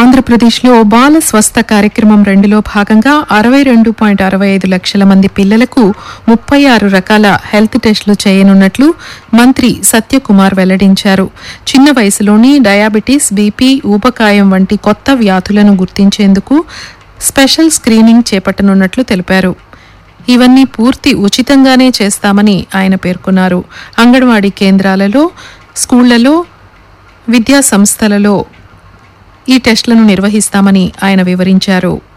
ఆంధ్రప్రదేశ్లో బాల స్వస్థ కార్యక్రమం రెండులో భాగంగా అరవై రెండు పాయింట్ అరవై ఐదు లక్షల మంది పిల్లలకు ముప్పై ఆరు రకాల హెల్త్ టెస్టులు చేయనున్నట్లు మంత్రి సత్యకుమార్ వెల్లడించారు చిన్న వయసులోని డయాబెటీస్ బీపీ ఊబకాయం వంటి కొత్త వ్యాధులను గుర్తించేందుకు స్పెషల్ స్క్రీనింగ్ చేపట్టనున్నట్లు తెలిపారు ఇవన్నీ పూర్తి ఉచితంగానే చేస్తామని ఆయన పేర్కొన్నారు అంగన్వాడీ కేంద్రాలలో స్కూళ్లలో విద్యా సంస్థలలో ఈ టెస్టులను నిర్వహిస్తామని ఆయన వివరించారు